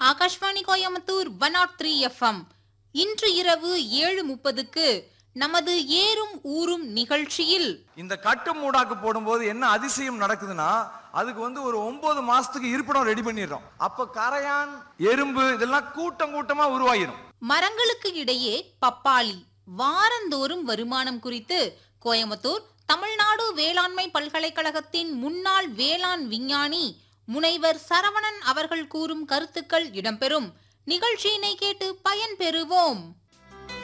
Akashvani Coimbatore one nought three FM இன்று இரவு ஏழு முப்பதுக்கு நமது ஏறும் ஊரும் நிகழ்ச்சியில் இந்த கட்டு மூடாக்கு போடும்போது என்ன அதிசயம் நடக்குதுன்னா அதுக்கு வந்து ஒரு ஒன்பது மாசத்துக்கு இருப்பிடம் ரெடி பண்ணிடுறோம் அப்ப கரையான் எறும்பு இதெல்லாம் கூட்டம் கூட்டமா உருவாகிரும் மரங்களுக்கு இடையே பப்பாளி வாரந்தோறும் வருமானம் குறித்து கோயம்புத்தூர் தமிழ்நாடு வேளாண்மை பல்கலைக்கழகத்தின் முன்னாள் வேளாண் விஞ்ஞானி முனைவர் சரவணன் அவர்கள் கூறும் கருத்துக்கள் இடம்பெறும் நிகழ்ச்சியினை கேட்டு பயன்பெறுவோம்